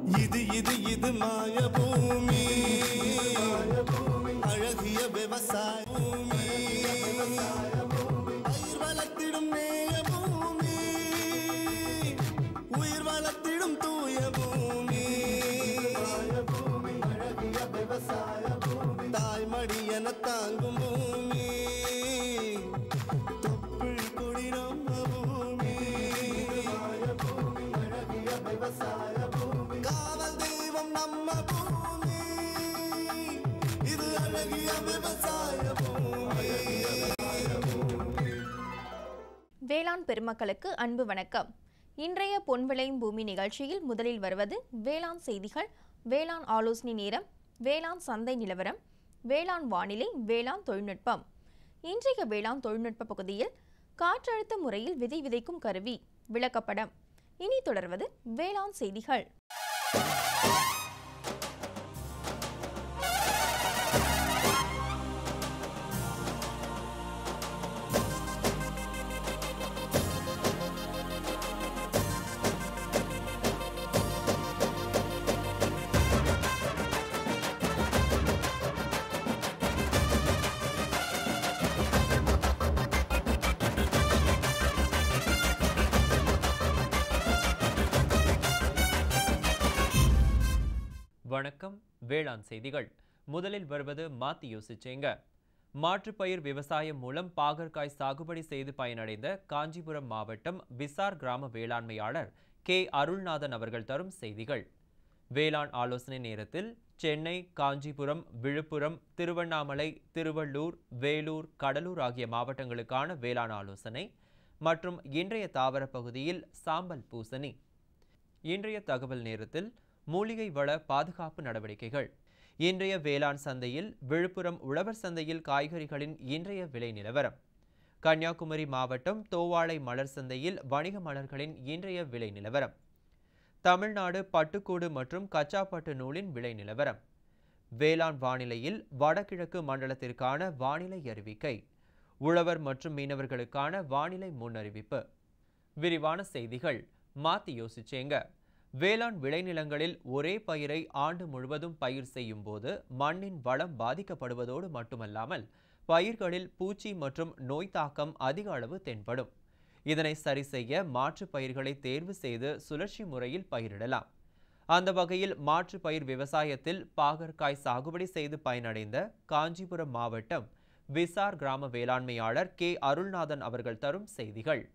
இது இது இது மாய பூமி அழகிய விவசாய பூமி பயிர் வளர்த்திடும் நேய பூமி உயிர் வளர்த்திடும் தூய பூமி அழகிய விவசாய பூமி தாய்மடி என தாங்கும் பூமி தொப்புள் கொடி நம்ம பூமி அழகிய விவசாய பூமி காவல் தெய்வம் நம்ம பூமி இது அழகிய விவசாய பூமி வேளாண் பெருமக்களுக்கு அன்பு வணக்கம் இன்றைய பொன் விளையும் பூமி நிகழ்ச்சியில் முதலில் வருவது வேளாண் செய்திகள் வேளாண் ஆலோசனை நேரம் வேளாண் சந்தை நிலவரம் வேளாண் வானிலை வேளாண் தொழில்நுட்பம் இன்றைய வேளாண் தொழில்நுட்ப பகுதியில் காற்றழுத்த முறையில் விதை விதைக்கும் கருவி விளக்கப்படம் இனி தொடர்வது வேளாண் செய்திகள் வணக்கம் வேளாண் செய்திகள் முதலில் வருவது மாத்தி யோசிச்சேங்க மாற்றுப்பயிர் விவசாயம் மூலம் பாகற்காய் சாகுபடி செய்து பயனடைந்த காஞ்சிபுரம் மாவட்டம் விசார் கிராம வேளாண்மையாளர் கே அருள்நாதன் அவர்கள் தரும் செய்திகள் வேளாண் ஆலோசனை நேரத்தில் சென்னை காஞ்சிபுரம் விழுப்புரம் திருவண்ணாமலை திருவள்ளூர் வேலூர் கடலூர் ஆகிய மாவட்டங்களுக்கான வேளாண் ஆலோசனை மற்றும் இன்றைய தாவர பகுதியில் சாம்பல் பூசணி இன்றைய தகவல் நேரத்தில் மூலிகை வள பாதுகாப்பு நடவடிக்கைகள் இன்றைய வேளாண் சந்தையில் விழுப்புரம் உழவர் சந்தையில் காய்கறிகளின் இன்றைய விலை நிலவரம் கன்னியாகுமரி மாவட்டம் தோவாளை மலர் சந்தையில் வணிக மலர்களின் இன்றைய விலை நிலவரம் தமிழ்நாடு பட்டுக்கூடு மற்றும் கச்சாப்பட்டு நூலின் விலை நிலவரம் வேளாண் வானிலையில் வடகிழக்கு மண்டலத்திற்கான வானிலை அறிவிக்கை உழவர் மற்றும் மீனவர்களுக்கான வானிலை முன்னறிவிப்பு விரிவான செய்திகள் மாத்தி யோசிச்சேங்க வேளாண் விளைநிலங்களில் ஒரே பயிரை ஆண்டு முழுவதும் பயிர் செய்யும் போது மண்ணின் வளம் பாதிக்கப்படுவதோடு மட்டுமல்லாமல் பயிர்களில் பூச்சி மற்றும் நோய் தாக்கம் அதிக அளவு தென்படும் இதனை சரி செய்ய மாற்று பயிர்களை தேர்வு செய்து சுழற்சி முறையில் பயிரிடலாம் அந்த வகையில் மாற்று பயிர் விவசாயத்தில் பாகற்காய் சாகுபடி செய்து பயனடைந்த காஞ்சிபுரம் மாவட்டம் விசார் கிராம வேளாண்மையாளர் கே அருள்நாதன் அவர்கள் தரும் செய்திகள்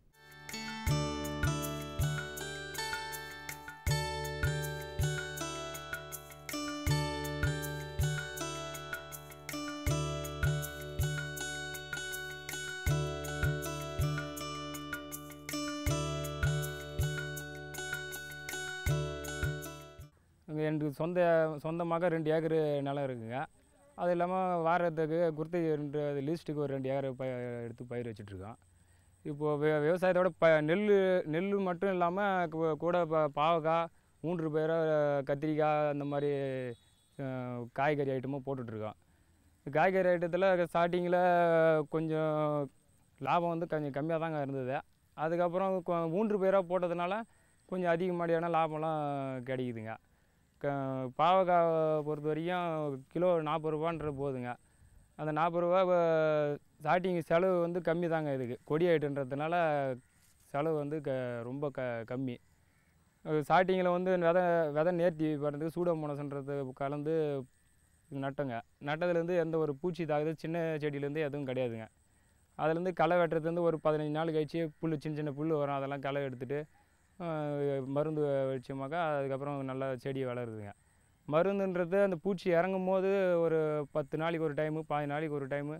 இங்கே எனக்கு சொந்த சொந்தமாக ரெண்டு ஏக்கரு நிலம் இருக்குங்க அது இல்லாமல் வாரத்துக்கு குர்த்தை ரெண்டு லீஸ்ட்டுக்கு ஒரு ரெண்டு ஏக்கர் ப எடுத்து பயிர் வச்சிட்ருக்கோம் இப்போது வி விவசாயத்தோட ப நெல் நெல் மட்டும் இல்லாமல் கூட ப பாவக்காய் மூன்று பயிரை கத்திரிக்காய் அந்த மாதிரி அஹ், காய்கறி ஐட்டமும் போட்டுட்ருக்கோம் காய்கறி ஐட்டத்தில் ஸ்டார்டிங்கில் கொஞ்சம் லாபம் வந்து கொஞ்சம் கம்மியாக தாங்க இருந்தது அதுக்கப்புறம் கொ- மூன்று பயிராக போட்டதுனால கொஞ்சம் அதிகமாடியான லாபம்லாம் கிடைக்குதுங்க க பாவக்காய் பொறுத்த வரைக்கும் கிலோ நாற்பது ரூபான்ற போதுங்க அந்த நாற்பது ரூபா ஸ்டார்டிங் செலவு வந்து கம்மி தாங்க இதுக்கு கொடி ஐட்டன்றதுனால செலவு வந்து க ரொம்ப க கம்மி ஸ்டார்டிங்கில் வந்து விதை விதை நேர்த்தி பண்ணுறதுக்கு சூடோமோனஸ்ன்றது கலந்து நட்டங்க நட்டதுலேருந்து எந்த ஒரு பூச்சி தாக்குதல் சின்ன செடியிலேருந்து எதுவும் கிடையாதுங்க அதுலேருந்து களை வெட்டுறதுலேருந்து ஒரு பதினஞ்சு நாள் கழிச்சு புல் சின்ன சின்ன புல் வரும் அதெல்லாம் களை எடுத்துட்டு ஆஹ், மருந்து வச்சோமாக்கா அதுக்கப்புறம் நல்லா செடி வளருதுங்க மருந்துன்றது அந்த பூச்சி இறங்கும் போது ஒரு பத்து நாளைக்கு ஒரு டைமு பாஞ்சு நாளைக்கு ஒரு டைமு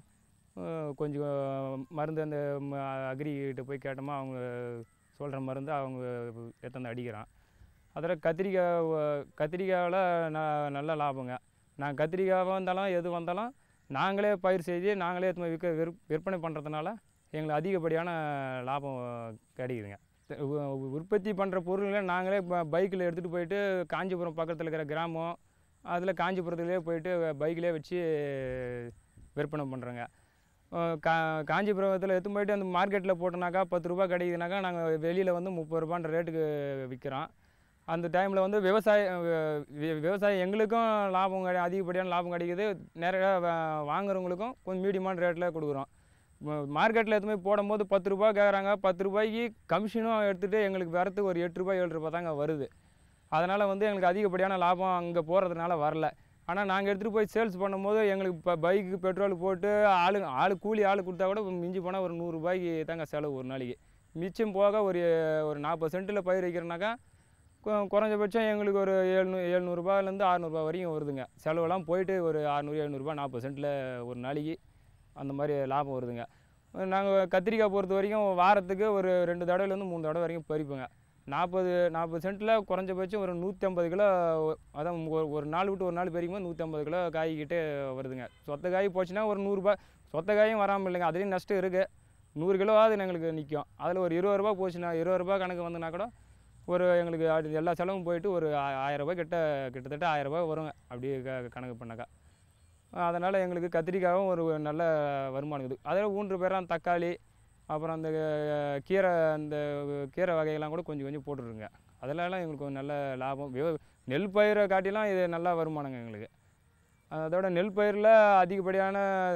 கொஞ்சம் மருந்து அந்த அக்ரிகிட்ட போய் கேட்டோமா அவங்க சொல்கிற மருந்து அவங்க எடுத்து அடிக்கிறான் அதில் கத்திரிக்காய் வ- கத்திரிக்காவில் ந நல்ல லாபங்க நான் கத்திரிக்காவாக இருந்தாலும் எது வந்தாலும் நாங்களே பயிர் செய்து நாங்களே எடுத்துன்னு போய் விற்க விற் விற்பனை பண்ணுறதுனால எங்களுக்கு அதிகப்படியான லாபம் கிடைக்குதுங்க உ- உ- உற்பத்தி பண்ணுற பொருள்களை நாங்களே பைக்கில் எடுத்துகிட்டு போயிட்டு காஞ்சிபுரம் பக்கத்தில் இருக்கிற கிராமம் அதில் காஞ்சிபுரத்துலேயே போயிட்டு பைக்கிலே வச்சு விற்பனை பண்ணுறோங்க கா காஞ்சிபுரத்தில் எடுத்து போயிட்டு அந்த மார்க்கெட்டில் போட்டோனாக்கா பத்து ரூபா கிடைக்குதுனாக்கா நாங்கள் வெளியில் வந்து முப்பது ரூபான்ற ரேட்டுக்கு விற்கிறோம் அந்த டைமில் வந்து விவசாய வி- வி- விவசாயம் எங்களுக்கும் லாபம் கிடை அதிகப்படியான லாபம் கிடைக்குது நிறையா வா- வாங்குறவங்களுக்கும் கொஞ்சம் மீடியமான ரேட்டில் கொடுக்குறோம் மார்க்கெட்டில் எதுவுமே போடும்போது பத்து ரூபாய் கேட்குறாங்க பத்து ரூபாய்க்கு கமிஷனும் எடுத்துகிட்டு எங்களுக்கு வரத்துக்கு ஒரு எட்டு ரூபாய் ஏழு ரூபாய் தாங்க வருது அதனால் வந்து எங்களுக்கு அதிகப்படியான லாபம் அங்கே போகிறதுனால வரல ஆனால் நாங்கள் எடுத்துகிட்டு போய் சேல்ஸ் பண்ணும்போது எங்களுக்கு இப்போ பைக்கு பெட்ரோல் போட்டு ஆளு ஆளு கூலி ஆள் கொடுத்தா கூட மிஞ்சி போனால் ஒரு நூறுரூபாய்க்கு தாங்க செலவு ஒரு நாளைக்கு மிச்சம் போக ஒரு ஒரு நாற்பது சென்ட்டில் பயிர் வைக்கிறனாக்கா கொ- குறைஞ்சபட்சம் எங்களுக்கு ஒரு ஏழ்நூ எழுநூறுபாலேருந்து அறநூறுபா வரைக்கும் வருதுங்க செலவெல்லாம் போயிட்டு ஒரு அறநூறு எழுநூறுபா நாற்பது சென்ட்டில் ஒரு நாளைக்கு அந்த மாதிரி லாபம் வருதுங்க நாங்கள் கத்திரிக்காய் பொறுத்த வரைக்கும் வாரத்துக்கு ஒரு ரெண்டு தடவைலேருந்து மூணு தடவை வரைக்கும் பறிப்போங்க நாற்பது நாற்பது சென்ட்டில் குறைஞ்சபட்சம் ஒரு நூற்றி ஐம்பது கிலோ அதான் ஒரு ஒரு நாள் விட்டு ஒரு நாள் பறிக்கும்போது நூற்றி ஐம்பது கிலோ காய் கிட்டே வருதுங்க சொத்த காய் போச்சுன்னா ஒரு நூறுரூபா சொத்த காயும் வராமல் இல்லைங்க அதுலேயும் நஷ்டம் இருக்குது நூறு கிலோவாவது எங்களுக்கு நிற்கும் அதில் ஒரு இருபது ரூபா போச்சுன்னா இருபது ரூபா கணக்கு வந்துன்னா கூட ஒரு எங்களுக்கு அது எல்லா செலவும் போயிட்டு ஒரு ஆ- ஆயிரம் ரூபாய் கிட்ட கிட்டத்தட்ட ஆயிரம் ரூபாய் வருங்க அப்படியே க கணக்கு பண்ணாக்கா அதனால் எங்களுக்கு கத்திரிக்காயும் ஒரு நல்ல வருமானம் இருக்குது அதில் ஊன்று பேராக தக்காளி அப்புறம் அந்த அஹ், கீரை அந்த கீரை வகையெல்லாம் கூட கொஞ்சம் கொஞ்சம் போட்டுருங்க அதெல்லாம் எங்களுக்கு ஒரு நல்ல லாபம் விவ நெல் பயிரை காட்டிலாம் இது நல்ல வருமானங்க எங்களுக்கு அதோட நெல் பயிரில் அதிகப்படியான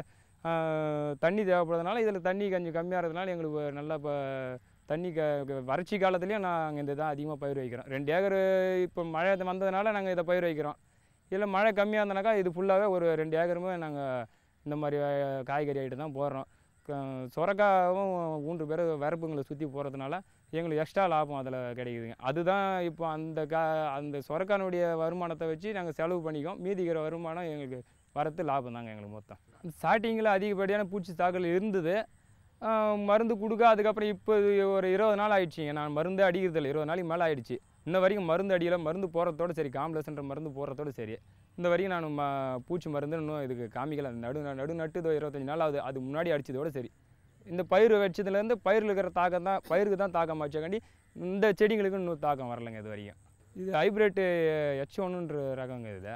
ஆஹ், தண்ணி தேவைப்படுறதுனால இதில் தண்ணி கொஞ்சம் கம்மியாக இருக்கிறதுனால எங்களுக்கு ஒரு நல்ல இப்போ தண்ணி க க- வறட்சி காலத்துலேயும் நாங்கள் இந்த தான் அதிகமாக பயிர் வைக்கிறோம் ரெண்டு ஏக்கர் இப்போ மழை வந்ததுனால நாங்கள் இதை பயிர் வைக்கிறோம் இதில் மழை கம்மியாக இருந்தனாக்கா இது ஃபுல்லாகவே ஒரு ரெண்டு ஏக்கருமே நாங்கள் இந்த மாதிரி அஹ், காய்கறி ஐட்டம் தான் போடுறோம் க- சொரக்காவும் மூன்று பேர் வரப்புங்களை சுற்றி போகிறதுனால எங்களுக்கு எக்ஸ்ட்ரா லாபம் அதில் கிடைக்குதுங்க அதுதான் இப்போ அந்த கா அந்த சொரக்கானுடைய வருமானத்தை வச்சு நாங்கள் செலவு பண்ணிக்கோம் மீதிக்கிற வருமானம் எங்களுக்கு வரத்து லாபம் தாங்க எங்களுக்கு மொத்தம் ஸ்டார்டிங்கில் அதிகப்படியான பூச்சி தாக்கல் இருந்தது ஆஹ் மருந்து கொடுக்க அதுக்கப்புறம் இப்போ இது ஒரு இருபது நாள் ஆயிடுச்சுங்க நான் மருந்து அடிக்கிறதில்ல இருபது நாளைக்கு மேலே ஆயிடுச்சு இன்ன வரைக்கும் மருந்து அடிக்கல மருந்து போடுறதோட சரி காம்ப்ளெக்ஸ்ன்ற மருந்து போடுறதோட சரி இந்த வரைக்கும் நான் ம பூச்சி மருந்து இன்னும் இதுக்கு காமிக்கல நடு நடு நட்டு இதோ இருபத்தஞ்சி நாள் ஆகுது அது முன்னாடி அடிச்சதோட சரி இந்த பயிர் வச்சதுலேருந்து பயிரில் இருக்கிற தாக்கம் தான் பயிருக்கு தான் தாக்கம் ஆச்சாக்காண்டி இந்த செடிங்களுக்கு இன்னும் தாக்கம் வரலைங்க இது வரைக்கும் இது ஹைப்ரிட்டு எச் ஒன்றுன்ற ரகங்க இது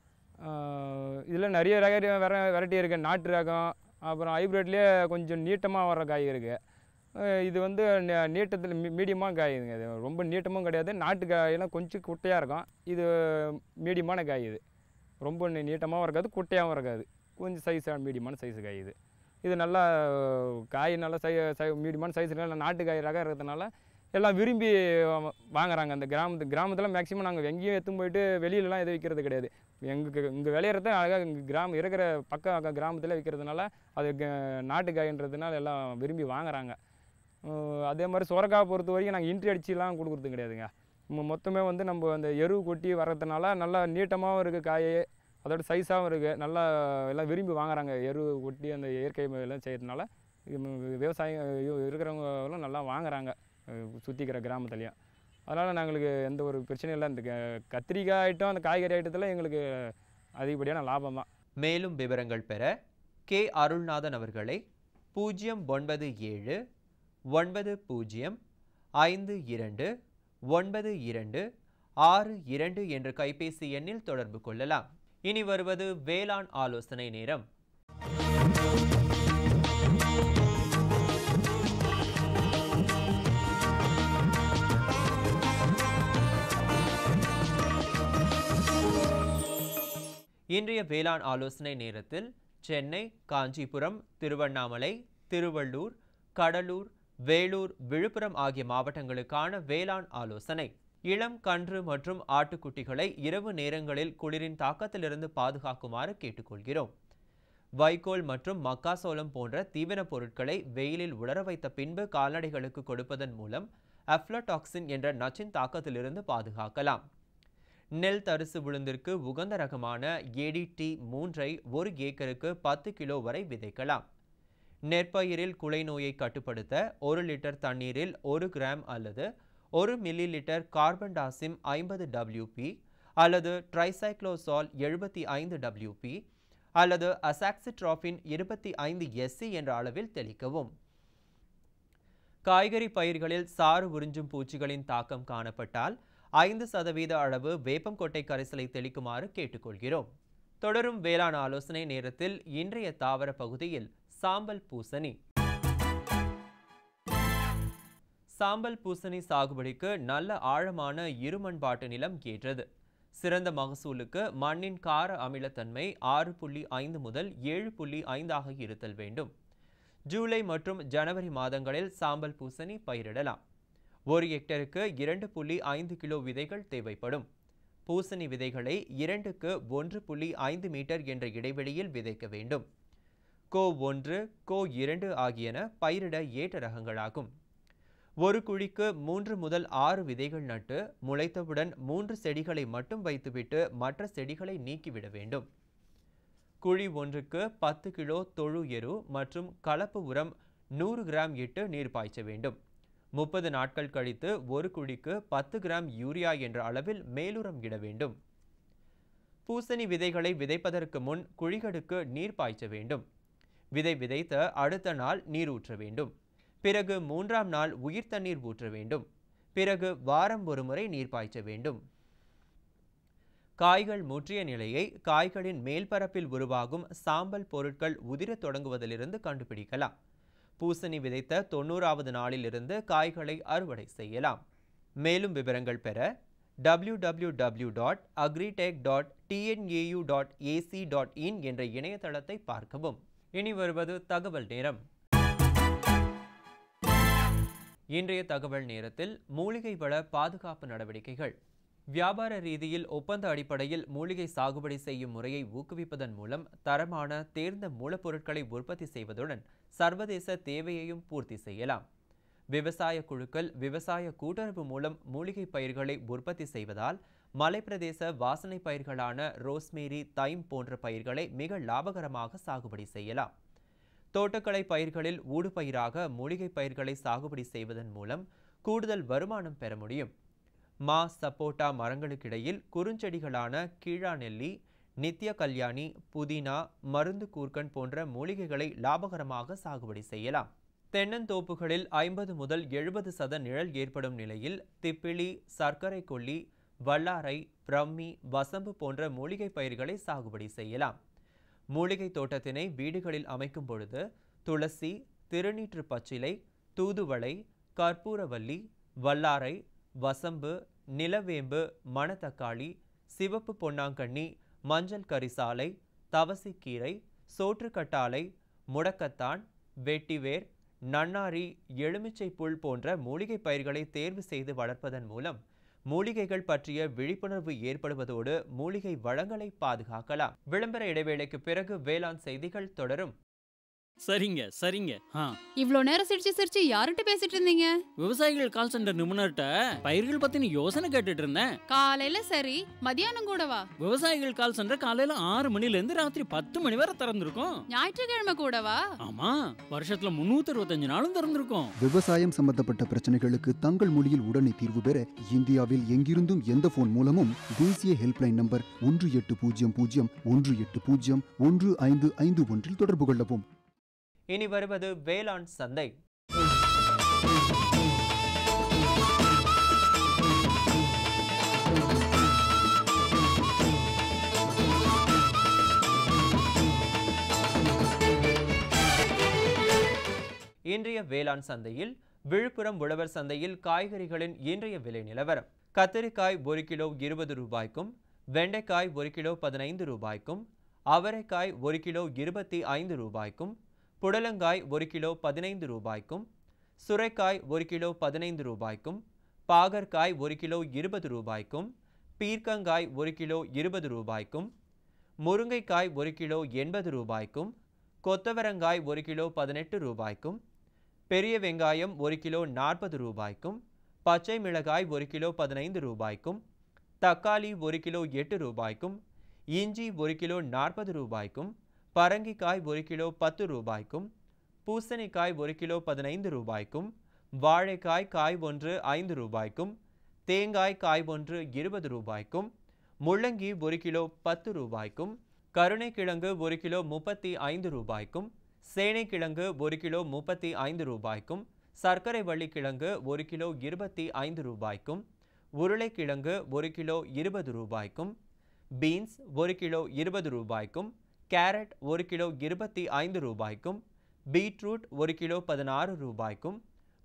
இதில் நிறைய ரக வெர வெரைட்டி இருக்குது நாட்டு ரகம் அப்புறம் ஹைப்ரிட்லேயே கொஞ்சம் நீட்டமாக வர காய் இருக்குது இது வந்து ந- நீட்டத்தில் மீ மீடியமாக காயுதுங்க இது ரொம்ப நீட்டமும் கிடையாது நாட்டு காயெல்லாம் கொஞ்சம் குட்டையாக இருக்கும் இது மீடியமான காய் இது ரொம்ப நீ- நீட்டமாகவும் இருக்காது குட்டையாகவும் இருக்காது கொஞ்சம் சைஸாக மீடியமான சைஸ் காய் இது இது நல்லா காய் நல்லா சை சை மீடியமான சைஸில் நல்லா நாட்டு காய் ரகம் இருக்கிறதுனால எல்லாம் விரும்பி வா- வாங்குறாங்க அந்த கிராமத்து கிராமத்தில் மேக்ஸிமம் நாங்கள் எங்கேயும் எடுத்துன்னு போயிட்டு வெளியிலலாம் எதுவும் விற்கிறது கிடையாது எங்களுக்கு இங்கே விளையிறத அழகாக இங்கே கிராமம் இருக்கிற பக்கம் கிராமத்தில் விற்கிறதுனால அது க- நாட்டு காய்ன்றதுனால எல்லாம் விரும்பி வாங்குறாங்க அஹ் அதே மாதிரி சுரக்காய் பொறுத்த வரைக்கும் நாங்கள் இன்ட்ரி அடிச்சுலாம் கொடுக்குறது கிடையாதுங்க மொ- மொத்தமே வந்து நம்ம அந்த எரு கொட்டி வர்றதுனால நல்லா நீட்டமாகவும் இருக்குது காய் அதோட சைஸாகவும் இருக்குது நல்லா எல்லாம் விரும்பி வாங்குறாங்க எரு கொட்டி அந்த இயற்கை எல்லாம் செய்யறதுனால இது ம- விவசாயம் இ- இருக்கிறவங்களும் நல்லா வாங்குறாங்க சுற்றிக்கிற கிராமத்துலேயும் அதனால் நாங்களுக்கு எந்த ஒரு பிரச்சனையும் இல்லை இந்த க- கத்திரிக்காய் ஐட்டம் அந்த காய்கறி ஐட்டத்தில் எங்களுக்கு அதிகப்படியான லாபம் தான் மேலும் விவரங்கள் பெற கே அருள்நாதன் அவர்களை பூஜ்ஜியம் ஒன்பது ஏழு ஒன்பது பூஜ்ஜியம் ஐந்து இரண்டு ஒன்பது இரண்டு ஆறு இரண்டு என்ற கைபேசி எண்ணில் தொடர்பு கொள்ளலாம் இனி வருவது வேளாண் ஆலோசனை நேரம் இன்றைய வேளாண் ஆலோசனை நேரத்தில் சென்னை காஞ்சிபுரம் திருவண்ணாமலை திருவள்ளூர் கடலூர் வேலூர் விழுப்புரம் ஆகிய மாவட்டங்களுக்கான வேளாண் ஆலோசனை இளம் கன்று மற்றும் ஆட்டுக்குட்டிகளை இரவு நேரங்களில் குளிரின் தாக்கத்திலிருந்து பாதுகாக்குமாறு கேட்டுக்கொள்கிறோம் வைக்கோல் மற்றும் மக்காசோளம் போன்ற தீவனப் பொருட்களை வெயிலில் உலர வைத்த பின்பு கால்நடைகளுக்கு கொடுப்பதன் மூலம் அஃப்லடாக்சின் என்ற நச்சின் தாக்கத்திலிருந்து பாதுகாக்கலாம் நெல் தரிசு உளுந்திற்கு உகந்த ரகமான ஏடிடி மூன்றை ஒரு ஏக்கருக்கு பத்து கிலோ வரை விதைக்கலாம் நெற்பயிரில் குலை நோயை கட்டுப்படுத்த ஒரு லிட்டர் தண்ணீரில் ஒரு கிராம் அல்லது ஒரு மில்லி லிட்டர் கார்பன் டாசிம் ஐம்பது டபிள்யூபி அல்லது ட்ரைசைக்ளோசால் எழுபத்தி ஐந்து டபிள்யூபி அல்லது அசாக்சிட்ராஃபின் இருபத்தி ஐந்து எஸ்சி என்ற அளவில் தெளிக்கவும் காய்கறி பயிர்களில் சாறு உறிஞ்சும் பூச்சிகளின் தாக்கம் காணப்பட்டால் ஐந்து சதவீத அளவு வேப்பங்கொட்டை கரைசலை தெளிக்குமாறு கேட்டுக்கொள்கிறோம் தொடரும் வேளாண் ஆலோசனை நேரத்தில் இன்றைய தாவர பகுதியில் சாம்பல் பூசணி சாம்பல் பூசணி சாகுபடிக்கு நல்ல ஆழமான இருமண்பாட்டு நிலம் ஏற்றது சிறந்த மகசூலுக்கு மண்ணின் கார அமிலத்தன்மை ஆறு புள்ளி ஐந்து முதல் ஏழு புள்ளி ஐந்தாக இருத்தல் வேண்டும் ஜூலை மற்றும் ஜனவரி மாதங்களில் சாம்பல் பூசணி பயிரிடலாம் ஒரு ஹெக்டருக்கு இரண்டு புள்ளி ஐந்து கிலோ விதைகள் தேவைப்படும் பூசணி விதைகளை இரண்டுக்கு ஒன்று புள்ளி ஐந்து மீட்டர் என்ற இடைவெளியில் விதைக்க வேண்டும் கோ ஒன்று கோ இரண்டு ஆகியன பயிரிட ஏற்ற ரகங்களாகும் ஒரு குழிக்கு மூன்று முதல் ஆறு விதைகள் நட்டு முளைத்தவுடன் மூன்று செடிகளை மட்டும் வைத்துவிட்டு மற்ற செடிகளை நீக்கிவிட வேண்டும் குழி ஒன்றுக்கு பத்து கிலோ தொழு எரு மற்றும் கலப்பு உரம் நூறு கிராம் இட்டு நீர் பாய்ச்ச வேண்டும் முப்பது நாட்கள் கழித்து ஒரு குழிக்கு பத்து கிராம் யூரியா என்ற அளவில் மேலுரம் இட வேண்டும் பூசணி விதைகளை விதைப்பதற்கு முன் குழிகளுக்கு நீர் பாய்ச்ச வேண்டும் விதை விதைத்த அடுத்த நாள் நீர் ஊற்ற வேண்டும் பிறகு மூன்றாம் நாள் உயிர் தண்ணீர் ஊற்ற வேண்டும் பிறகு வாரம் ஒரு முறை நீர் பாய்ச்ச வேண்டும் காய்கள் முற்றிய நிலையை காய்களின் மேல்பரப்பில் உருவாகும் சாம்பல் பொருட்கள் உதிரத் தொடங்குவதிலிருந்து கண்டுபிடிக்கலாம் பூசணி விதைத்த தொண்ணூறாவது நாளிலிருந்து காய்களை அறுவடை செய்யலாம் மேலும் விவரங்கள் பெற W W W dot agritech dot TNAU dot AC dot in என்ற இணையதளத்தை பார்க்கவும் இனி வருவது தகவல் நேரம் இன்றைய தகவல் நேரத்தில் மூலிகை வள பாதுகாப்பு நடவடிக்கைகள் வியாபார ரீதியில் ஒப்பந்த அடிப்படையில் மூலிகை சாகுபடி செய்யும் முறையை ஊக்குவிப்பதன் மூலம் தரமான தேர்ந்த மூலப்பொருட்களை உற்பத்தி செய்வதுடன் சர்வதேச தேவையையும் பூர்த்தி செய்யலாம் விவசாய குழுக்கள் விவசாய கூட்டுறவு மூலம் மூலிகை பயிர்களை உற்பத்தி செய்வதால் மலைப்பிரதேச வாசனை பயிர்களான ரோஸ்மேரி தைம் போன்ற பயிர்களை மிக லாபகரமாக சாகுபடி செய்யலாம் தோட்டக்கலை பயிர்களில் ஊடுபயிராக மூலிகை பயிர்களை சாகுபடி செய்வதன் மூலம் கூடுதல் வருமானம் பெற முடியும் மா சப்போட்டா மரங்களுக்கிடையில் குறுஞ்செடிகளான கீழா நெல்லி நித்ய கல்யாணி புதினா மருந்து கூர்க்கன் போன்ற மூலிகைகளை லாபகரமாக சாகுபடி செய்யலாம் தென்னந்தோப்புகளில் ஐம்பது முதல் எழுபது சத நிழல் ஏற்படும் நிலையில் திப்பிலி சர்க்கரை கொல்லி வல்லாரை பிரம்மி வசம்பு போன்ற மூலிகை பயிர்களை சாகுபடி செய்யலாம் மூலிகை தோட்டத்தினை வீடுகளில் அமைக்கும் பொழுது துளசி திருநீற்று பச்சிலை தூதுவளை கற்பூரவல்லி வல்லாரை வசம்பு நிலவேம்பு மணத்தக்காளி சிவப்பு பொன்னாங்கண்ணி மஞ்சள் கரிசாலை தவசிக்கீரை சோற்றுக்கட்டாலை முடக்கத்தான் வெட்டிவேர் நன்னாரி எலுமிச்சை புல் போன்ற மூலிகை பயிர்களை தேர்வு செய்து வளர்ப்பதன் மூலம் மூலிகைகள் பற்றிய விழிப்புணர்வு ஏற்படுவதோடு மூலிகை வளங்களை பாதுகாக்கலாம் விளம்பர இடைவேளைக்கு பிறகு வேளாண் செய்திகள் தொடரும் சரிங்க சரிங்க ஆ இவ்ளோ நேரம் சிரிச்சு சிரிச்சு யார்கிட்ட பேசிட்டு இருந்தீங்க விவசாயிகள் கால் சென்டர் நிபுணர்கிட்ட பயிர்கள் பத்தின யோசனை கேட்டுட்டு இருந்தேன் காலையில சரி மதியானம் கூடவா விவசாயிகள் கால் சென்டர் காலையில ஆறு மணில இருந்து ராத்திரி பத்து மணி வரை திறந்திருக்கும் ஞாயிற்றுக்கிழமை கூடவா ஆமா வருஷத்துல முன்னூத்தி அறுபத்தஞ்சு நாளும் திறந்திருக்கும் விவசாயம் சம்பந்தப்பட்ட பிரச்சனைகளுக்கு தங்கள் மொழியில் உடனே தீர்வு பெற இந்தியாவில் எங்கிருந்தும் எந்த போன் மூலமும் தேசிய ஹெல்ப்லைன் நம்பர் ஒன்று எட்டு பூஜ்ஜியம் பூஜ்ஜியம் ஒன்று எட்டு பூஜ்ஜியம் ஒன்று ஐந்து ஐந்து ஒன்றில் தொடர்பு கொள்ளவும் இனி வருவது வேளாண் சந்தை இன்றைய வேளாண் சந்தையில் விழுப்புரம் உழவர் சந்தையில் காய்கறிகளின் இன்றைய விலை நிலவரம் கத்தரிக்காய் ஒரு கிலோ இருபது ரூபாய்க்கும் வெண்டைக்காய் ஒரு கிலோ பதினைந்து ரூபாய்க்கும் அவரைக்காய் ஒரு கிலோ இருபத்தி ஐந்து ரூபாய்க்கும் புடலங்காய் ஒரு கிலோ பதினைந்து ரூபாய்க்கும் சுரைக்காய் ஒரு கிலோ பதினைந்து ரூபாய்க்கும் பாகற்காய் ஒரு கிலோ இருபது ரூபாய்க்கும் பீர்க்கங்காய் ஒரு கிலோ இருபது ரூபாய்க்கும் முருங்கைக்காய் ஒரு கிலோ எண்பது ரூபாய்க்கும் கொத்தவரங்காய் ஒரு கிலோ பதினெட்டு ரூபாய்க்கும் பெரிய வெங்காயம் ஒரு கிலோ நாற்பது ரூபாய்க்கும் பச்சை மிளகாய் ஒரு கிலோ பதினைந்து ரூபாய்க்கும் தக்காளி ஒரு கிலோ எட்டு ரூபாய்க்கும் இஞ்சி ஒரு கிலோ நாற்பது ரூபாய்க்கும் பரங்கிக்காய் ஒரு கிலோ பத்து ரூபாய்க்கும் பூசணிக்காய் ஒரு கிலோ பதினைந்து ரூபாய்க்கும் வாழைக்காய் காய் ஒன்று ஐந்து ரூபாய்க்கும் தேங்காய் காய் ஒன்று இருபது ரூபாய்க்கும் முள்ளங்கி ஒரு கிலோ பத்து ரூபாய்க்கும் கருணைக்கிழங்கு ஒரு கிலோ முப்பத்தி ஐந்து ரூபாய்க்கும் சேனைக்கிழங்கு ஒரு கிலோ முப்பத்தி ஐந்து ரூபாய்க்கும் சர்க்கரை வள்ளிக்கிழங்கு ஒரு கிலோ இருபத்தி ஐந்து ரூபாய்க்கும் உருளைக்கிழங்கு ஒரு கிலோ இருபது ரூபாய்க்கும் பீன்ஸ் ஒரு கிலோ இருபது ரூபாய்க்கும் கேரட் ஒரு கிலோ இருபத்தி ஐந்து ரூபாய்க்கும் பீட்ரூட் ஒரு கிலோ பதினாறு ரூபாய்க்கும்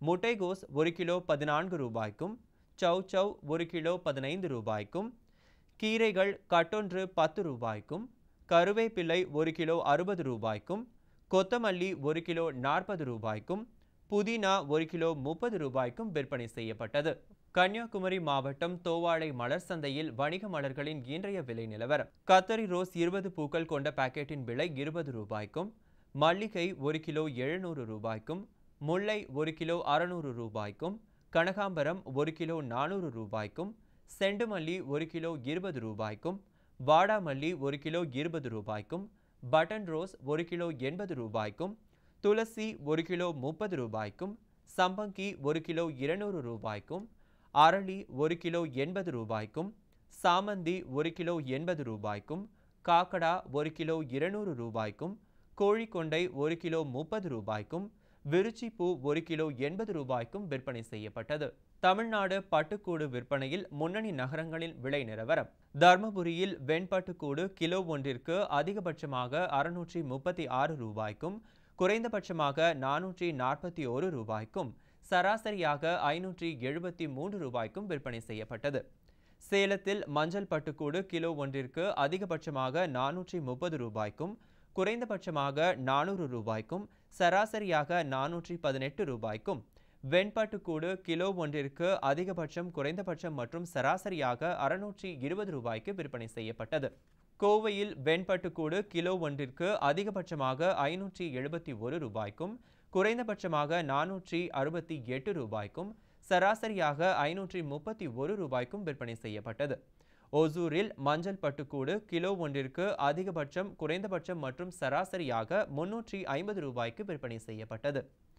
முட்டைகோஸ் ஒரு கிலோ பதினான்கு ரூபாய்க்கும் சௌ சௌ ஒரு கிலோ பதினைந்து ரூபாய்க்கும் கீரைகள் கட்டொன்று பத்து ரூபாய்க்கும் கருவேப்பிலை ஒரு கிலோ அறுபது ரூபாய்க்கும் கொத்தமல்லி ஒரு கிலோ நாற்பது ரூபாய்க்கும் புதினா ஒரு கிலோ முப்பது ரூபாய்க்கும் விற்பனை செய்யப்பட்டது கன்னியாகுமரி மாவட்டம் தோவாளை மலர் சந்தையில் வணிக மலர்களின் இன்றைய விலை நிலவரம் கத்தரி ரோஸ் இருபது பூக்கள் கொண்ட பாக்கெட்டின் விலை இருபது ரூபாய்க்கும் மல்லிகை ஒரு கிலோ எழுநூறு ரூபாய்க்கும் முல்லை ஒரு கிலோ அறுநூறு ரூபாய்க்கும் கனகாம்பரம் ஒரு கிலோ நானூறு ரூபாய்க்கும் செண்டுமல்லி ஒரு கிலோ இருபது ரூபாய்க்கும் வாடாமல்லி ஒரு கிலோ இருபது ரூபாய்க்கும் பட்டன் ரோஸ் ஒரு கிலோ எண்பது ரூபாய்க்கும் துளசி ஒரு கிலோ முப்பது ரூபாய்க்கும் சம்பங்கி ஒரு கிலோ இருநூறு ரூபாய்க்கும் அரளி ஒரு கிலோ எண்பது ரூபாய்க்கும் சாமந்தி ஒரு கிலோ எண்பது ரூபாய்க்கும் காக்கடா ஒரு கிலோ இருநூறு ரூபாய்க்கும் கோழிக்கொண்டை ஒரு கிலோ முப்பது ரூபாய்க்கும் விருச்சிப்பூ ஒரு கிலோ எண்பது ரூபாய்க்கும் விற்பனை செய்யப்பட்டது தமிழ்நாடு பட்டுக்கூடு விற்பனையில் முன்னணி நகரங்களின் விலை நிலவரம் தர்மபுரியில் வெண்பட்டுக்கூடு கிலோ ஒன்றிற்கு அதிகபட்சமாக அறுநூற்றி முப்பத்தி ஆறு ரூபாய்க்கும் குறைந்தபட்சமாக நானூற்றி நாற்பத்தி ஒரு ரூபாய்க்கும் சராசரியாக ஐநூற்றி எழுபத்தி மூன்று ரூபாய்க்கும் விற்பனை செய்யப்பட்டது சேலத்தில் மஞ்சள் பட்டுக்கூடு கிலோ ஒன்றிற்கு அதிகபட்சமாக நானூற்றி முப்பது ரூபாய்க்கும் குறைந்தபட்சமாக நானூறு ரூபாய்க்கும் சராசரியாக நானூற்றி பதினெட்டு ரூபாய்க்கும் வெண்பட்டுக்கூடு கிலோ ஒன்றிற்கு அதிகபட்சம் குறைந்தபட்சம் மற்றும் சராசரியாக அறுநூற்றி இருபது ரூபாய்க்கு விற்பனை செய்யப்பட்டது கோவையில் வெண்பட்டுக்கூடு கிலோ ஒன்றிற்கு அதிகபட்சமாக ஐநூற்றி எழுபத்தி ஒரு ரூபாய்க்கும் குறைந்தபட்சமாக நானூற்றி அறுபத்தி எட்டு ரூபாய்க்கும் சராசரியாக ஐநூற்றி முப்பத்தி ஒரு ரூபாய்க்கும் விற்பனை செய்யப்பட்டது ஓசூரில் மஞ்சள் பட்டுக்கூடு கிலோ ஒன்றிற்கு அதிகபட்சம் குறைந்தபட்சம் மற்றும் சராசரியாக முன்னூற்றி ஐம்பது ரூபாய்க்கு விற்பனை செய்யப்பட்டது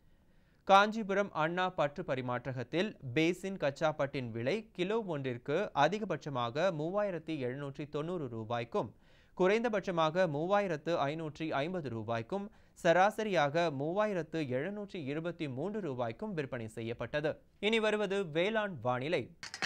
காஞ்சிபுரம் அண்ணா பற்று பரிமாற்றகத்தில் பேசின் கச்சாப்பட்டின் விலை கிலோ ஒன்றிற்கு அதிகபட்சமாக மூவாயிரத்தி எழுநூற்றி தொண்ணூறு ரூபாய்க்கும் குறைந்தபட்சமாக மூவாயிரத்து ஐநூற்றி ஐம்பது ரூபாய்க்கும் சராசரியாக மூவாயிரத்து எழுநூற்றி இருபத்தி மூன்று ரூபாய்க்கும் விற்பனை செய்யப்பட்டது இனி வருவது வேளாண் வானிலை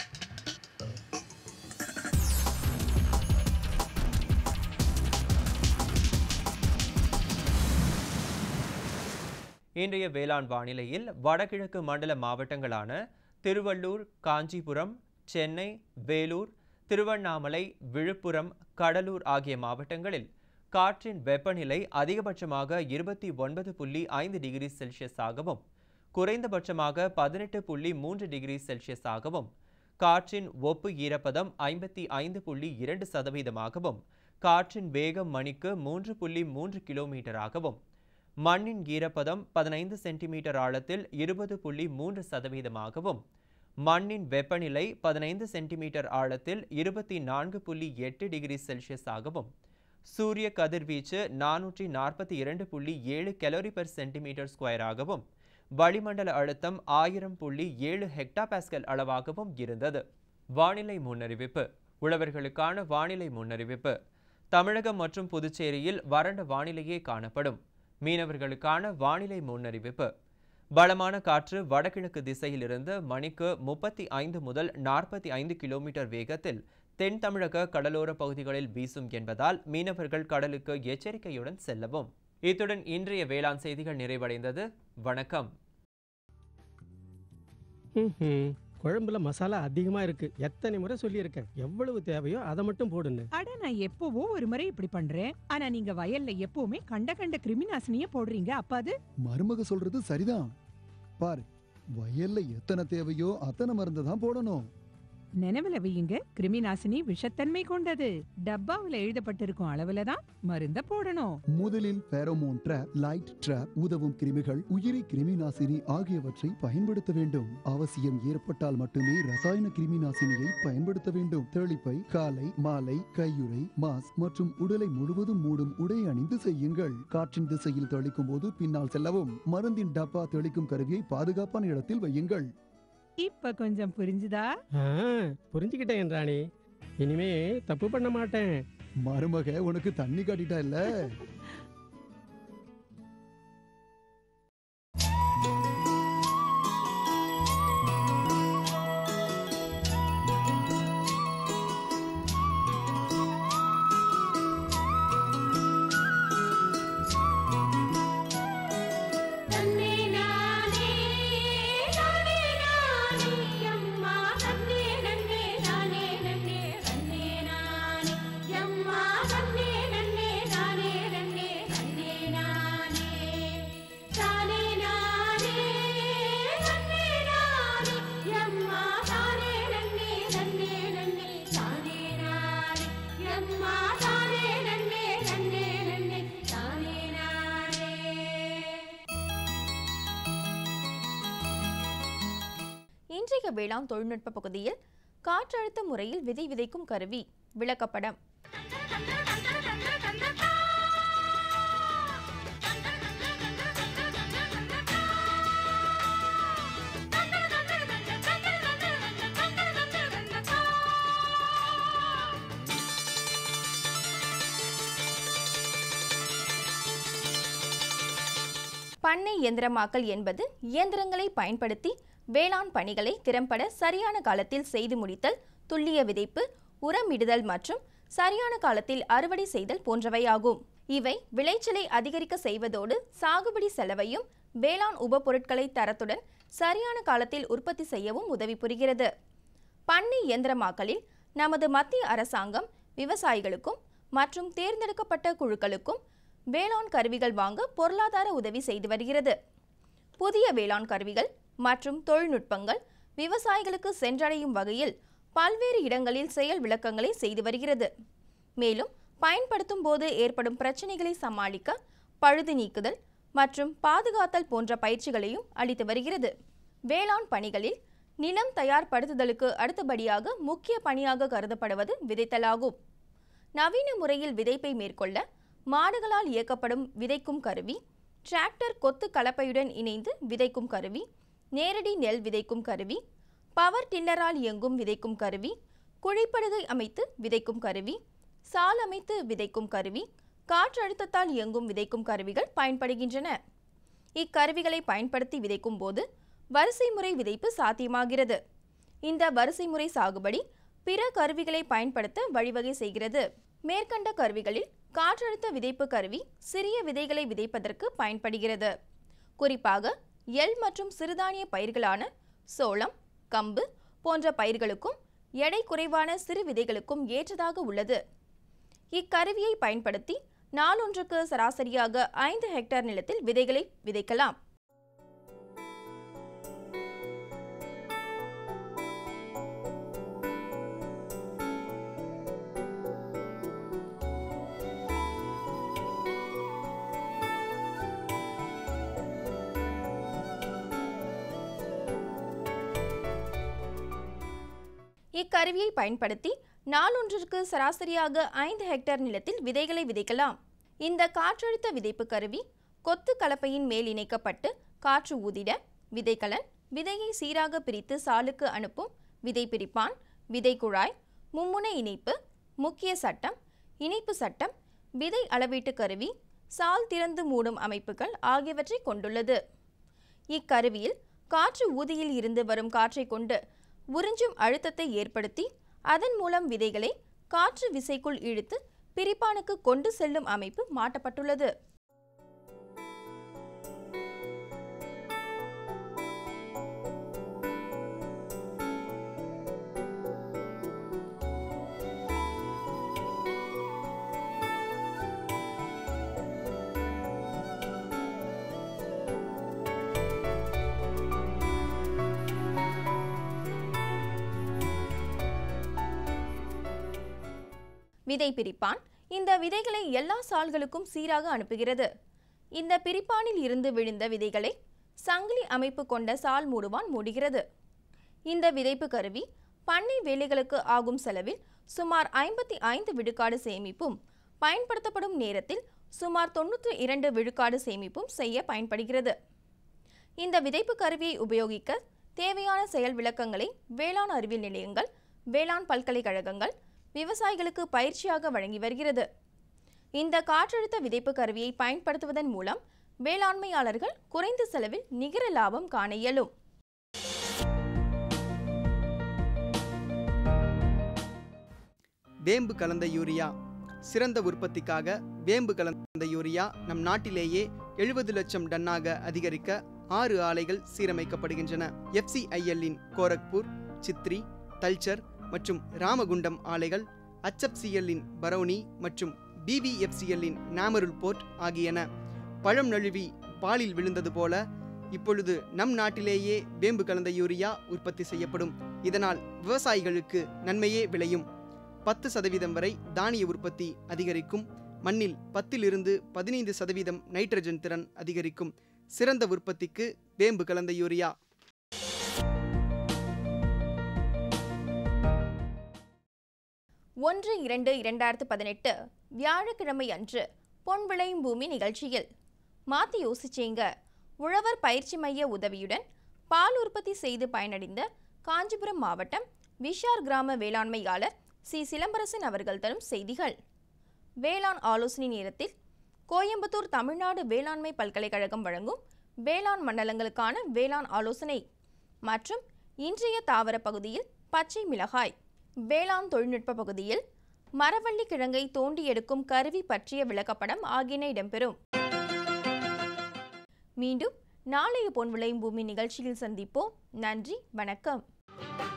இன்றைய வேளாண் வானிலையில் வடகிழக்கு மண்டல மாவட்டங்களான திருவள்ளூர் காஞ்சிபுரம் சென்னை வேலூர் திருவண்ணாமலை விழுப்புரம் கடலூர் ஆகிய மாவட்டங்களில் காற்றின் வெப்பநிலை அதிகபட்சமாக இருபத்தி ஒன்பது புள்ளி ஐந்து டிகிரி செல்சியஸாகவும் குறைந்தபட்சமாக பதினெட்டு புள்ளி மூன்று டிகிரி செல்சியஸாகவும் காற்றின் ஒப்பு ஈரப்பதம் ஐம்பத்தி ஐந்து புள்ளி இரண்டு சதவீதமாகவும் காற்றின் வேகம் மணிக்கு மூன்று புள்ளி மூன்று கிலோமீட்டராகவும் மண்ணின் ஈரப்பதம் பதினைந்து சென்டிமீட்டர் ஆழத்தில் இருபது புள்ளி மூன்று சதவீதமாகவும் மண்ணின் வெப்பநிலை பதினைந்து சென்டிமீட்டர் ஆழத்தில் இருபத்தி நான்கு புள்ளி எட்டு டிகிரி செல்சியஸ் ஆகவும் சூரிய கதிர்வீச்சு நானூற்றி நாற்பத்தி இரண்டு புள்ளி ஏழு கலோரி பெர் சென்டிமீட்டர் ஸ்கொயராகவும் வளிமண்டல அழுத்தம் ஆயிரம் புள்ளி ஏழு ஹெக்டாபாஸ்கல் அளவாகவும் இருந்தது வானிலை முன்னறிவிப்பு உழவர்களுக்கான வானிலை முன்னறிவிப்பு தமிழகம் மற்றும் புதுச்சேரியில் வறண்ட வானிலையே காணப்படும் மீனவர்களுக்கான வானிலை முன்னறிவிப்பு பலமான காற்று வடகிழக்கு திசையிலிருந்து மணிக்கு முப்பத்தி ஐந்து முதல் நாற்பத்தி ஐந்து கிலோமீட்டர் வேகத்தில் தென் தமிழக கடலோர பகுதிகளில் வீசும் என்பதால் மீனவர்கள் கடலுக்கு எச்சரிக்கையுடன் செல்லவும் இத்துடன் இன்றைய வேளாண் செய்திகள் நிறைவடைந்தது வணக்கம் ம்ஹும். குழம்புல மசாலா அதிகமா இருக்கு எத்தனை முறை சொல்லியிருக்கேன் எவ்வளவு தேவையோ அதை மட்டும் போடுன்னு அட நான் எப்பவோ ஒரு முறை இப்படி பண்றேன் ஆனா நீங்க வயல்ல எப்பவுமே கண்ட கண்ட கிருமிநாசினிய போடுறீங்க அப்ப அது மருமக சொல்றது சரிதான் பாரு வயல்ல எத்தனை தேவையோ அத்தனை மருந்து தான் போடணும் நினைவுல வையுங்க கிருமிநாசினி விஷத்தன்மை கொண்டது டப்பாவுல எழுதப்பட்டிருக்கும் அளவுல தான் மருந்த போடணும் முதலில் பேரோமோன் ட்ராப் லைட் ட்ராப் உதவும் கிருமிகள் உயிரி கிருமி நாசினி ஆகியவற்றை பயன்படுத்த வேண்டும் அவசியம் ஏற்பட்டால் மட்டுமே ரசாயன கிருமி நாசினியை பயன்படுத்த வேண்டும் தெளிப்பை காலை மாலை கையுறை மாஸ்க் மற்றும் உடலை முழுவதும் மூடும் உடை அணிந்து செய்யுங்கள் காற்றின் திசையில் தெளிக்கும் போது பின்னால் செல்லவும் மருந்தின் டப்பா தெளிக்கும் கருவியை பாதுகாப்பான இடத்தில் வையுங்கள் இப்ப கொஞ்சம் புரிஞ்சுதா ஆ, புரிஞ்சுக்கிட்டேன் என் ராணி இனிமே தப்பு பண்ண மாட்டேன் மருமக உனக்கு தண்ணி காட்டிட்டா இல்ல தன்னே நானே பூர்வீக வேளாண் தொழில்நுட்ப பகுதியில் காற்றழுத்த முறையில் விதை விதைக்கும் கருவி விளக்கப்படம் பண்ணை இயந்திரமாக்கல் என்பது இயந்திரங்களை பயன்படுத்தி வேளாண் பணிகளை திறம்பட சரியான காலத்தில் செய்து முடித்தல் துல்லிய விதைப்பு உரமிடுதல் மற்றும் சரியான காலத்தில் அறுவடை செய்தல் போன்றவையாகும் இவை விளைச்சலை அதிகரிக்க செய்வதோடு சாகுபடி செலவையும் வேளாண் உபபொருட்களை தரத்துடன் சரியான காலத்தில் உற்பத்தி செய்யவும் உதவி புரிகிறது பண்ணை இயந்திரமாக்கலில் நமது மத்திய அரசாங்கம் விவசாயிகளுக்கும் மற்றும் தேர்ந்தெடுக்கப்பட்ட குழுக்களுக்கும் வேளாண் கருவிகள் வாங்க பொருளாதார உதவி செய்து வருகிறது புதிய வேளாண் கருவிகள் மற்றும் தொழில்நுட்பங்கள் விவசாயிகளுக்கு சென்றடையும் வகையில் பல்வேறு இடங்களில் செயல் விளக்கங்களை செய்து வருகிறது மேலும் பயன்படுத்தும் போது ஏற்படும் பிரச்சனைகளை சமாளிக்க பழுது நீக்குதல் மற்றும் பாதுகாத்தல் போன்ற பயிற்சிகளையும் அளித்து வருகிறது வேளாண் பணிகளில் நிலம் தயார்படுத்துதலுக்கு அடுத்தபடியாக முக்கிய பணியாக கருதப்படுவது விதைத்தலாகும் நவீன முறையில் விதைப்பை மேற்கொள்ள மாடுகளால் இயக்கப்படும் விதைக்கும் கருவி டிராக்டர் கொத்து கலப்பையுடன் இணைந்து விதைக்கும் கருவி நேரடி நெல் விதைக்கும் கருவி பவர் டில்லரால் இயங்கும் விதைக்கும் கருவி குழிப்படுகை அமைத்து விதைக்கும் கருவி சால் அமைத்து விதைக்கும் கருவி காற்றழுத்தத்தால் இயங்கும் விதைக்கும் கருவிகள் பயன்படுகின்றன இக்கருவிகளை பயன்படுத்தி விதைக்கும் போது வரிசை முறை விதைப்பு சாத்தியமாகிறது இந்த வரிசை முறை சாகுபடி பிற கருவிகளை பயன்படுத்த வழிவகை செய்கிறது மேற்கண்ட கருவிகளில் காற்றழுத்த விதைப்பு கருவி சிறிய விதைகளை விதைப்பதற்கு பயன்படுகிறது குறிப்பாக எள் மற்றும் சிறுதானிய பயிர்களான சோளம் கம்பு போன்ற பயிர்களுக்கும் எடை குறைவான சிறு விதைகளுக்கும் ஏற்றதாக உள்ளது இக்கருவியை பயன்படுத்தி நாளொன்றுக்கு சராசரியாக ஐந்து ஹெக்டேர் நிலத்தில் விதைகளை விதைக்கலாம் இக்கருவியை பயன்படுத்தி நாளொன்றிற்கு சராசரியாக ஐந்து ஹெக்டேர் நிலத்தில் விதைகளை விதைக்கலாம் இந்த காற்றழுத்த விதைப்பு கருவி கொத்து கலப்பையின் மேல் இணைக்கப்பட்டு காற்று ஊதிட விதைக்கலன் விதையை சீராக பிரித்து சாலுக்கு அனுப்பும் விதை பிரிப்பான் விதை குழாய் மும்முனை இணைப்பு முக்கிய சட்டம் இணைப்பு சட்டம் விதை அளவீட்டு கருவி சால் திறந்து மூடும் அமைப்புகள் ஆகியவற்றை கொண்டுள்ளது இக்கருவியில் காற்று ஊதியில் இருந்து வரும் காற்றை கொண்டு உறிஞ்சும் அழுத்தத்தை ஏற்படுத்தி அதன் மூலம் விதைகளை காற்று விசைக்குள் இழுத்து பிரிப்பானுக்கு கொண்டு செல்லும் அமைப்பு மாட்டப்பட்டுள்ளது விதை பிரிப்பான் இந்த விதைகளை எல்லா சால்களுக்கும் சீராக அனுப்புகிறது இந்த பிரிப்பானில் இருந்து விழுந்த விதைகளை சங்கிலி அமைப்பு கொண்ட சால் மூடுவான் மூடுகிறது இந்த விதைப்பு கருவி பண்ணை வேலைகளுக்கு ஆகும் செலவில் சுமார் ஐம்பத்தி ஐந்து விழுக்காடு சேமிப்பும் பயன்படுத்தப்படும் நேரத்தில் சுமார் தொண்ணூற்றி இரண்டு விழுக்காடு சேமிப்பும் செய்ய பயன்படுகிறது இந்த விதைப்பு கருவியை உபயோகிக்க தேவையான செயல் விளக்கங்களை வேளாண் அறிவியல் நிலையங்கள் வேளாண் பல்கலைக்கழகங்கள் விவசாயிகளுக்கு பயிற்சியாக வழங்கி வருகிறது இந்த காற்றழுத்த விதைப்பு கருவியை பயன்படுத்துவதன் மூலம் வேளாண்மையாளர்கள் குறைந்த செலவில் நிகர லாபம் காண இயலும் வேம்பு கலந்த யூரியா சிறந்த உற்பத்திக்காக வேம்பு கலந்த யூரியா நம் நாட்டிலேயே எழுபது லட்சம் டன்னாக அதிகரிக்க ஆறு ஆலைகள் சீரமைக்கப்படுகின்றன எஃப்சிஐஎல்லின் கோரக்பூர் சித்ரி தல்ச்சர் மற்றும் ராமகுண்டம் ஆலைகள் HFCL-இன் பரௌனி மற்றும் பிவிஎஃப்சிஎல்லின் நாமருல் போர்ட் ஆகியன பழம் நழுவி பாலில் விழுந்தது போல இப்பொழுது நம் நாட்டிலேயே வேம்பு கலந்த யூரியா உற்பத்தி செய்யப்படும் இதனால் விவசாயிகளுக்கு நன்மையே விளையும் பத்து சதவீதம் வரை தானிய உற்பத்தி அதிகரிக்கும் மண்ணில் பத்திலிருந்து பதினைந்து சதவீதம் நைட்ரஜன் திறன் அதிகரிக்கும் சிறந்த உற்பத்திக்கு வேம்பு கலந்த யூரியா ஒன்று இரண்டு இரண்டாயிரத்து பதினெட்டு வியாழக்கிழமை அன்று பொன் விளையும் பூமி நிகழ்ச்சியில் மாத்தி யோசிச்சேங்க உழவர் பயிற்சி மைய உதவியுடன் பால் உற்பத்தி செய்து பயனடைந்த காஞ்சிபுரம் மாவட்டம் விஷார் கிராம வேளாண்மையாளர் சி சிலம்பரசன் அவர்கள் தரும் செய்திகள் வேளாண் ஆலோசனை நேரத்தில் கோயம்புத்தூர் தமிழ்நாடு வேளாண்மை பல்கலைக்கழகம் வழங்கும் வேளாண் மண்டலங்களுக்கான வேளாண் ஆலோசனை மற்றும் இன்றைய தாவர பகுதியில் பச்சை மிளகாய் வேளாண் தொழில்நுட்ப பகுதியில் மரவள்ளி கிழங்கை தோண்டி எடுக்கும் கருவி பற்றிய விளக்கப்படம் ஆகியன இடம்பெறும் மீண்டும் நாளைய பொன் விளையும் பூமி நிகழ்ச்சியில் சந்திப்போம் நன்றி வணக்கம்